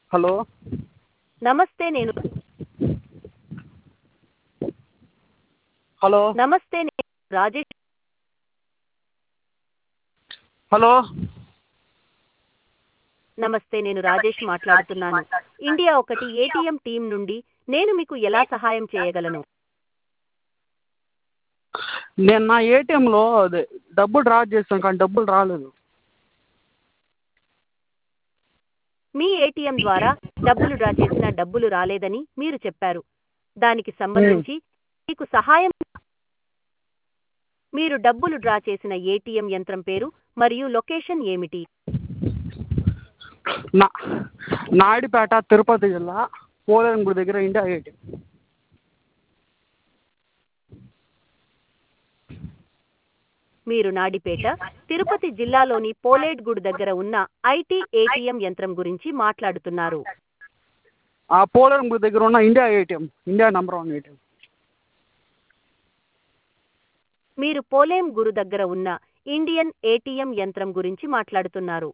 Hello నమస్తే నేను hello నమస్తే నేను రాజేష్ హలో నమస్తే నేను రాజేష్ మాట్లాడుతున్నాను ఇండియా ఒకటి ఏటీఎం టీం నుండి నేను మీకు ఎలా సహాయం చేయగలను నేను నా ఏటీఎంలో అదే డబ్బులు డ్రా చేశాను కానీ డబ్బులు రాలేదు మీ ఏటీఎం ద్వారా డబ్బులు డ్రా చేసిన డబ్బులు రాలేదని మీరు చెప్పారు దానికి సంబంధించి మీకు సహాయం మీరు డబ్బులు డ్రా చేసిన ఏటీఎం యంత్రం పేరు మరియు లొకేషన్ ఏమిటి నా నాయుడుపేట తిరుపతి జిల్లా పోలేరం గుడి దగ్గర ఇండియా ఏటీఎం మీరు నాడిపేట తిరుపతి జిల్లాలోని పోలేడ్గుడ్ దగ్గర ఉన్న ఐటీ ఏటీఎం యంత్రం గురించి మాట్లాడుతున్నారు ఆ పోలేరం గుడి దగ్గర ఉన్న India ATM India number one ATM మీరు పోలేం గురు దగ్గర ఉన్న ఇండియన్ ఏటీఎం యంత్రం గురించి మాట్లాడుతున్నారు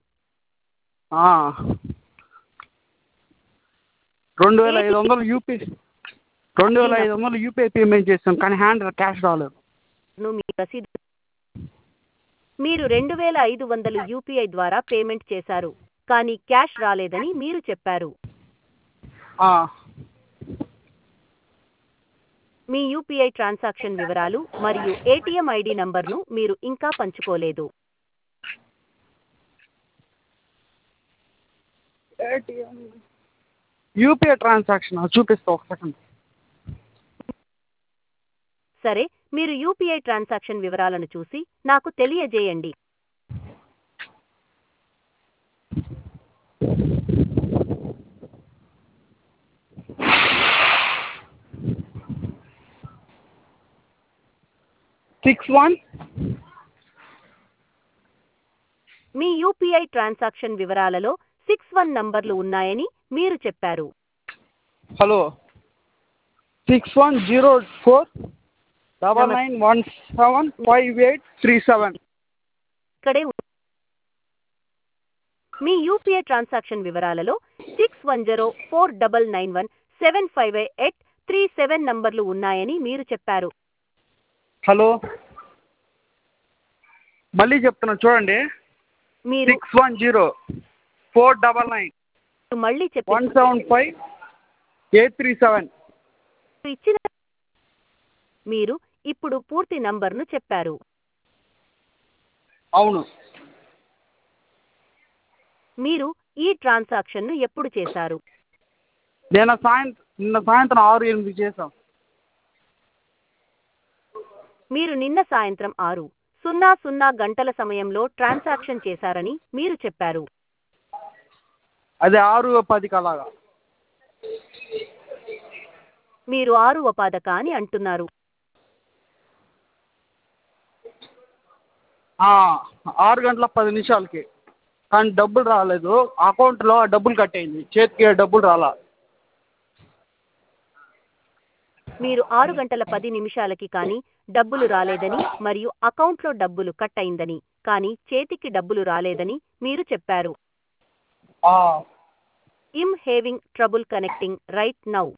రెండు వేల ఐదు వందలు యూపీ రెండు వేల ఐదు వందలు యూపీఐ పేమెంట్ చేసాం కానీ హ్యాండ్ క్యాష్ రాలేదు ను మీ రసీదు మీరు రెండు వేల ఐదు వందలు యూపీఐ ద్వారా పేమెంట్ చేశారు కానీ క్యాష్ రాలేదని మీరు చెప్పారు ఆ, మీ యూపీఐ ట్రాన్సాక్షన్ వివరాలు మరియు ఏటీఎం ఐడి నంబర్ను మీరు ఇంకా పంచుకోలేదు ఏటీఎం యూపీఐ ట్రాన్సాక్షన్ చూపిస్తా ఒక సెకండ్ సరే మీరు యూపీఐ ట్రాన్సాక్షన్ వివరాలను చూసి నాకు తెలియజేయండి సిక్స్ వన్ మీ యూపీఐ ట్రాన్సాక్షన్ వివరాలలో సిక్స్ వన్ నంబర్లు ఉన్నాయని మీరు చెప్పారు hello six one zero four double nine one seven five eight three seven ఇక్కడే ఉ- మీ యూపీఐ ట్రాన్సాక్షన్ వివరాలలో six one zero four double nine one seven five eight three seven నంబర్లు ఉన్నాయని మీరు చెప్పారు హలో మళ్ళీ చెప్తున్నా చూడండి మీరు six one zero four double nine మళ్ళీ చెప్పి one seven five eight three seven ఇచ్చిన మీరు ఇప్పుడు పూర్తి నంబర్ను చెప్పారు అవును మీరు ఈ ట్రాన్సాక్షన్ను ఎప్పుడు చేశారు నేను సాయంత్రం నిన్న సాయంత్రం ఆరు ఎనిమిది చేసాం మీరు నిన్న సాయంత్రం ఆరు సున్నా సున్నా గంటల సమయంలో ట్రాన్సాక్షన్ చేశారని మీరు చెప్పారు అదే ఆరు పదికి అలాగా మీరు ఆరు ఉపాధక అని అంటున్నారు ఆ, ఆరు గంటల పది నిమిషాలకి కానీ డబ్బులు రాలేదు అకౌంట్లో డబ్బులు కట్ అయింది చేతికి డబ్బులు రాలా మీరు ఆరు గంటల పది నిమిషాలకి కానీ డబ్బులు రాలేదని మరియు అకౌంట్లో డబ్బులు కట్ అయిందని కానీ చేతికి డబ్బులు రాలేదని మీరు చెప్పారు ఆ, I'm having trouble connecting right now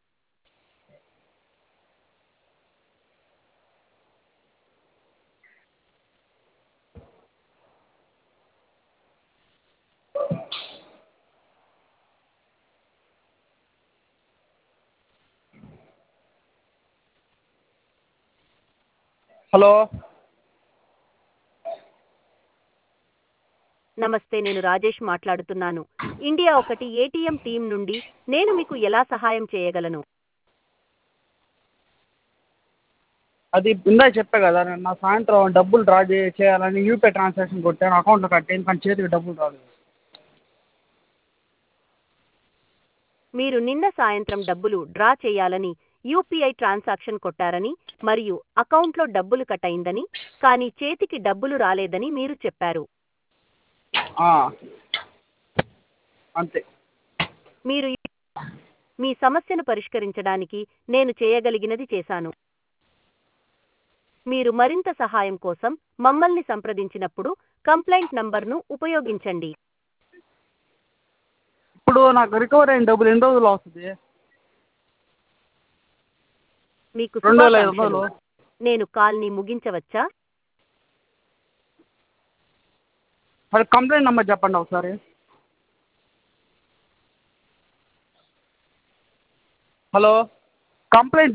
hello నమస్తే నేను రాజేష్ మాట్లాడుతున్నాను ఇండియా ఒకటి ఏటీఎం టీం నుండి నేను మీకు ఎలా సహాయం చేయగలను అది ఇందా చెప్పా కదా నేను నా సాయంత్రం డబ్బులు డ్రా చే చేయాలని యూపీఐ ట్రాన్సాక్షన్ కొట్టాను అకౌంట్లో కట్ అయింది కానీ చేతికి డబ్బులు రాలేదు మీరు నిన్న సాయంత్రం డబ్బులు డ్రా చేయాలని యూపీఐ ట్రాన్సాక్షన్ కొట్టారని మరియు అకౌంట్లో డబ్బులు కట్ అయిందని కానీ చేతికి డబ్బులు రాలేదని మీరు చెప్పారు ఆ, అంతే మీరు మీ సమస్యను పరిష్కరించడానికి నేను చేయగలిగినది చేశాను మీరు మరింత సహాయం కోసం మమ్మల్ని సంప్రదించినప్పుడు కంప్లైంట్ నంబర్ను ఉపయోగించండి ఇప్పుడు నాకు రికవర్ అయిన డబ్బులు ఎన్ని రోజుల్లో వస్తుంది మీకు రెండు వేల ఐదు శుభాకాంక్షలు. వందలు నేను కాల్ని ముగించవచ్చా మరి కంప్లైంట్ నెంబర్ చెప్పండి ఒకసారి హలో కంప్లైంట్